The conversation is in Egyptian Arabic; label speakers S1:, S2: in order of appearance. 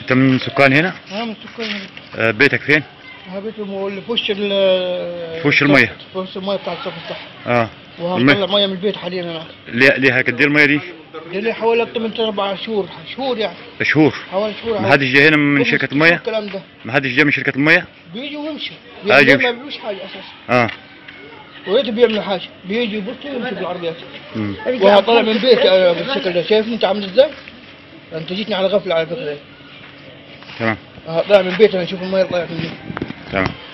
S1: انت من سكان هنا
S2: انا من سكان هنا.
S1: آه، بيتك فين
S2: ها بيته مو- اللي في وش ال
S1: في وش المية.
S2: في وش المية بتاع الصف تحت
S1: اه
S2: وهطلع
S1: المي-
S2: مية من البيت حاليا انا
S1: ليه ليه قد ايه الميه دي
S2: دي لي حوالي اكثر من اربع شهور شهور يعني
S1: شهور
S2: حوالي شهور
S1: ما حدش جاي هنا من
S2: ومش-
S1: شركه الميه
S2: الكلام ده
S1: ما حدش جاي من شركه الميه
S2: بيجي ويمشي
S1: آه،
S2: بيجي
S1: يمشي.
S2: ما بيعملوش حاجه اساسا
S1: اه
S2: وريت بيعملوا حاجه بيجي يبصوا ويمشي بالعربيات
S1: مم.
S2: وهطلع من بيتي انا بالشكل ده شايفني انت عامل ازاي؟ انت جيتني على غفله على فكره
S1: تمام
S2: هطلع من بيتي انا اشوف الميه طلعت مني
S1: تمام